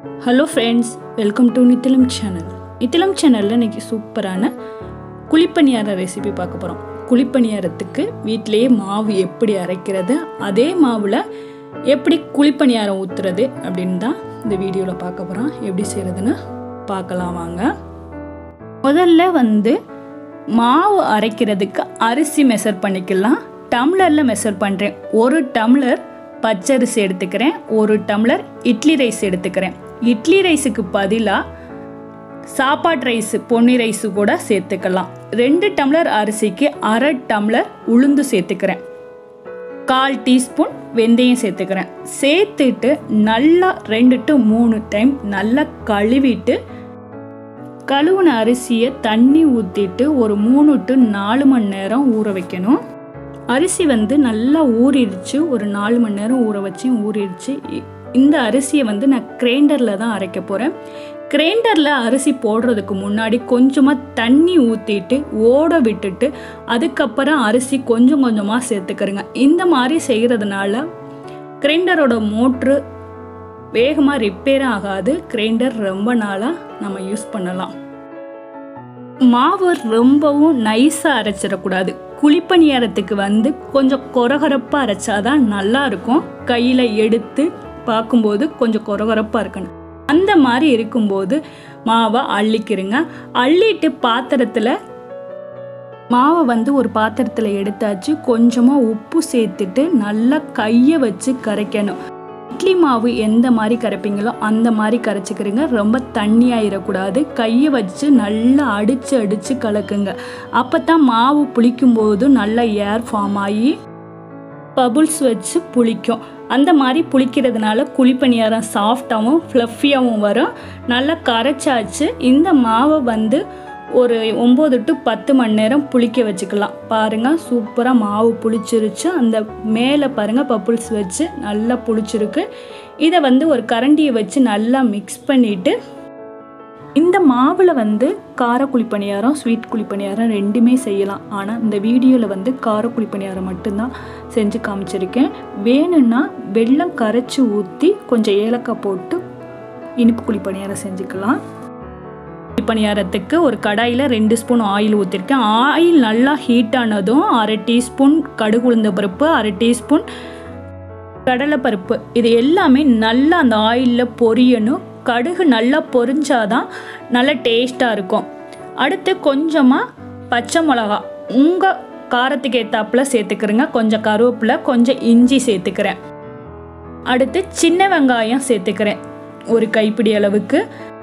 hello friends welcome to Nithilam channel Nithilam சேனலில் இன்னைக்கு சூப்பரான குழிப்பணியார ரெசிபி பார்க்க போகிறோம் குழிப்பணியாரத்துக்கு வீட்டிலேயே மாவு எப்படி அரைக்கிறது அதே மாவில் எப்படி குழிப்பணியாரம் ஊற்றுறது அப்படின்னு தான் இந்த வீடியோவில் பார்க்க போகிறோம் எப்படி செய்கிறதுன்னு பார்க்கலாம் வாங்க முதல்ல வந்து மாவு அரைக்கிறதுக்கு அரிசி மெஷர் பண்ணிக்கலாம் டம்ளரில் மெஷர் பண்ணுறேன் ஒரு டம்ளர் பச்சரிசி எடுத்துக்கிறேன் ஒரு டம்ளர் இட்லி ரைஸ் எடுத்துக்கிறேன் இட்லி ரைஸுக்கு பதிலாக சாப்பாட்டு ரைஸ் பொன்னி ரைஸு கூட சேர்த்துக்கலாம் ரெண்டு டம்ளர் அரிசிக்கு அரை டம்ளர் உளுந்து சேர்த்துக்கிறேன் கால் டீஸ்பூன் வெந்தயம் சேர்த்துக்கிறேன் சேர்த்துட்டு நல்லா ரெண்டு டு மூணு டைம் நல்லா கழுவிட்டு கழுவுன அரிசியை தண்ணி ஊற்றிட்டு ஒரு மூணு டு நாலு மணி நேரம் ஊற வைக்கணும் அரிசி வந்து நல்லா ஊறிடுச்சு ஒரு நாலு மணி நேரம் ஊற வச்சு ஊறிடுச்சு இ- இந்த அரிசியை வந்து நான் கிரைண்டரில் தான் அரைக்க போகிறேன் கிரைண்டரில் அரிசி போடுறதுக்கு முன்னாடி கொஞ்சமாக தண்ணி ஊற்றிட்டு ஓட விட்டுட்டு அதுக்கப்புறம் அரிசி கொஞ்சம் கொஞ்சமாக சேர்த்துக்கிறேங்க இந்த மாதிரி செய்கிறதுனால கிரைண்டரோட மோட்ரு வேகமாக ரிப்பேர் ஆகாது கிரைண்டர் ரொம்ப நாளாக நம்ம யூஸ் பண்ணலாம் மாவு ரொம்பவும் நைஸாக அரைச்சிடக்கூடாது குழிப்பணியாரத்துக்கு வந்து கொஞ்சம் கொரகொரப்பாக அரைச்சாதான் நல்லா இருக்கும் கையில் எடுத்து பார்க்கும்போது கொஞ்சம் கொரகொரப்பாக இருக்கணும் அந்த மாதிரி இருக்கும்போது மாவை அள்ளிக்கிறங்க அள்ளிட்டு பாத்திரத்தில் மாவை வந்து ஒரு பாத்திரத்தில் எடுத்தாச்சு கொஞ்சமாக உப்பு சேர்த்துட்டு நல்லா கையை வச்சு கரைக்கணும் இட்லி மாவு எந்த மாதிரி கரைப்பீங்களோ அந்த மாதிரி கரைச்சிக்கிறீங்க ரொம்ப தண்ணி ஆயிடக்கூடாது கையை வச்சு நல்லா அடித்து அடித்து கலக்குங்க அப்போ தான் மாவு புளிக்கும்போது நல்லா ஏர் ஃபார்ம் ஆகி பபுள்ஸ் வச்சு புளிக்கும் அந்த மாதிரி புளிக்கிறதுனால குழிப்பணியாரம் சாஃப்டாகவும் ஃப்ளஃபியாகவும் வரும் நல்லா கரைச்சாச்சு இந்த மாவை வந்து ஒரு ஒம்பது டு பத்து மணி நேரம் புளிக்க வச்சுக்கலாம் பாருங்கள் சூப்பராக மாவு புளிச்சிருச்சு அந்த மேலே பாருங்கள் பப்புள்ஸ் வச்சு நல்லா புளிச்சிருக்கு இதை வந்து ஒரு கரண்டியை வச்சு நல்லா மிக்ஸ் பண்ணிவிட்டு இந்த மாவில் வந்து கார குழிப்பணியாரம் ஸ்வீட் குழிப்பணியாரம் ரெண்டுமே செய்யலாம் ஆனால் இந்த வீடியோவில் வந்து கார குழிப்பணியாரம் மட்டும்தான் செஞ்சு காமிச்சிருக்கேன் வேணும்னா வெல்லம் கரைச்சி ஊற்றி கொஞ்சம் ஏலக்காய் போட்டு இனிப்பு குழிப்பணியாரம் செஞ்சுக்கலாம் பணியாரத்துக்கு ஒரு கடாயில் ரெண்டு ஸ்பூன் ஆயில் ஊற்றிருக்கேன் ஆயில் நல்லா ஹீட் ஆனதும் அரை டீஸ்பூன் கடுகு உளுந்த பருப்பு அரை டீஸ்பூன் கடலைப்பருப்பு இது எல்லாமே நல்லா அந்த ஆயிலில் பொரியணும் கடுகு நல்லா பொரிஞ்சாதான் நல்ல டேஸ்ட்டாக இருக்கும் அடுத்து கொஞ்சமாக பச்சை மிளகா உங்கள் காரத்துக்கு ஏற்றாப்புல சேர்த்துக்கிறேங்க கொஞ்சம் கருவேப்பிலை கொஞ்சம் இஞ்சி சேர்த்துக்கிறேன் அடுத்து சின்ன வெங்காயம் சேர்த்துக்கிறேன் ஒரு கைப்பிடி அளவுக்கு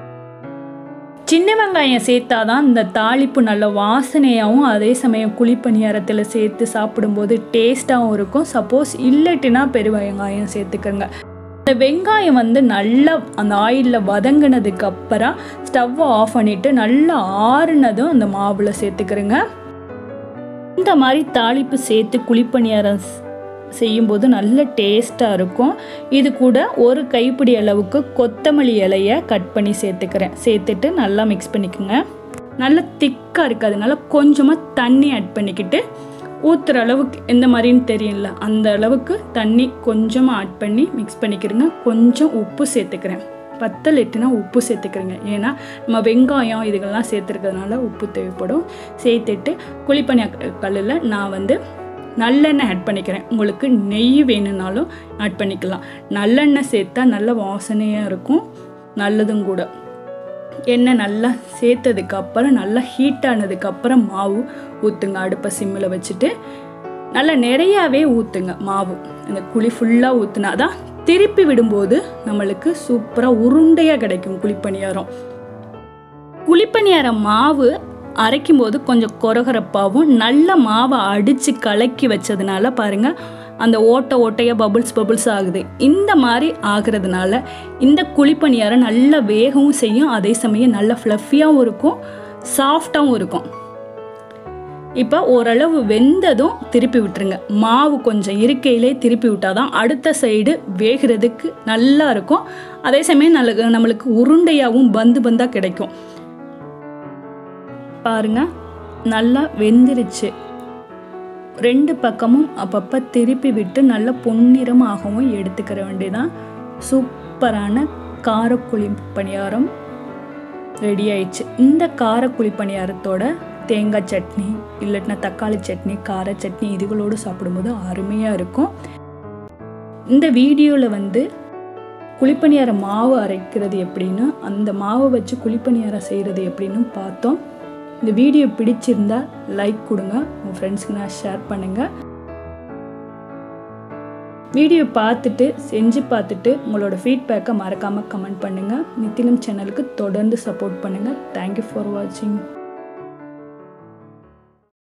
சின்ன வெங்காயம் சேர்த்தாதான் இந்த தாளிப்பு நல்ல வாசனையாகவும் அதே சமயம் குழிப்பணியாரத்தில் சேர்த்து சாப்பிடும்போது டேஸ்ட்டாகவும் இருக்கும் சப்போஸ் இல்லட்டினா பெரு வெங்காயம் சேர்த்துக்கோங்க இந்த வெங்காயம் வந்து நல்லா அந்த ஆயிலில் வதங்கினதுக்கு அப்புறம் ஸ்டவ்வை ஆஃப் பண்ணிவிட்டு நல்லா ஆறுனதும் அந்த மாவில் சேர்த்துக்கிறேங்க இந்த மாதிரி தாளிப்பு சேர்த்து குழிப்பணியாரம் ஸ்- செய்யும்போது நல்ல டேஸ்ட்டாக இருக்கும் இது கூட ஒரு கைப்பிடி அளவுக்கு கொத்தமல்லி இலையை கட் பண்ணி சேர்த்துக்கிறேன் சேர்த்துட்டு நல்லா மிக்ஸ் பண்ணிக்கோங்க நல்லா திக்காக இருக்குது அதனால கொஞ்சமாக தண்ணி ஆட் பண்ணிக்கிட்டு ஊற்றுற அளவுக்கு எந்த மாதிரின்னு தெரியல அந்த அளவுக்கு தண்ணி கொஞ்சமாக ஆட் பண்ணி மிக்ஸ் பண்ணிக்கிறேங்க கொஞ்சம் உப்பு சேர்த்துக்கிறேன் பத்தல் எட்டுனா உப்பு சேர்த்துக்கிறேங்க ஏன்னா நம்ம வெங்காயம் இதுகள்லாம் சேர்த்துருக்கிறதுனால உப்பு தேவைப்படும் சேர்த்துட்டு குழிப்பணி கல்லில் நான் வந்து நல்லெண்ணெய் ஆட் பண்ணிக்கிறேன் உங்களுக்கு நெய் வேணும்னாலும் ஆட் பண்ணிக்கலாம் நல்லெண்ணெய் சேர்த்தா நல்ல வாசனையாக இருக்கும் நல்லதும் கூட எண்ணெய் நல்லா சேர்த்ததுக்கு அப்புறம் நல்லா ஹீட் ஆனதுக்கு அப்புறம் மாவு ஊற்றுங்க அடுப்பை சிம்மில் வச்சுட்டு நல்லா நிறையாவே ஊற்றுங்க மாவு அந்த குழி ஃபுல்லாக ஊற்றுனா தான் திருப்பி விடும்போது நம்மளுக்கு சூப்பராக உருண்டையாக கிடைக்கும் குழிப்பணியாரம் குழிப்பணியாரம் மாவு அரைக்கும் போது கொஞ்சம் கொரகரப்பாகவும் நல்ல மாவை அடித்து கலக்கி வச்சதுனால பாருங்க அந்த ஓட்டை ஓட்டையாக பபுள்ஸ் பபுள்ஸ் ஆகுது இந்த மாதிரி ஆகுறதுனால இந்த குழிப்பணியாரம் நல்ல வேகவும் செய்யும் அதே சமயம் நல்ல ஃப்ளஃபியாகவும் இருக்கும் சாஃப்டாகவும் இருக்கும் இப்போ ஓரளவு வெந்ததும் திருப்பி விட்டுருங்க மாவு கொஞ்சம் இருக்கையிலே திருப்பி விட்டாதான் அடுத்த சைடு வேகிறதுக்கு நல்லா இருக்கும் அதே சமயம் நல்ல நம்மளுக்கு உருண்டையாகவும் பந்து பந்தாக கிடைக்கும் பாருங்க நல்லா வெந்துருச்சு ரெண்டு பக்கமும் அப்பப்போ திருப்பி விட்டு நல்ல பொன்னிறமாகவும் எடுத்துக்கிற வேண்டியதான் சூப்பரான காரக்குழி பணியாரம் ரெடி ஆயிடுச்சு இந்த காரக்குழி பணியாரத்தோட தேங்காய் சட்னி இல்லட்டினா தக்காளி சட்னி கார சட்னி இதுகளோடு சாப்பிடும்போது அருமையாக இருக்கும் இந்த வீடியோவில் வந்து குழிப்பணியார மாவு அரைக்கிறது எப்படின்னு அந்த மாவை வச்சு குழிப்பணியாரம் செய்கிறது எப்படின்னு பார்த்தோம் இந்த வீடியோ பிடிச்சிருந்தா லைக் கொடுங்க உங்கள் ஃப்ரெண்ட்ஸுக்கு நான் ஷேர் பண்ணுங்கள் வீடியோ பார்த்துட்டு செஞ்சு பார்த்துட்டு உங்களோட ஃபீட்பேக்கை மறக்காமல் கமெண்ட் பண்ணுங்கள் நித்திலம் சேனலுக்கு தொடர்ந்து சப்போர்ட் பண்ணுங்கள் தேங்க்யூ ஃபார் வாட்சிங்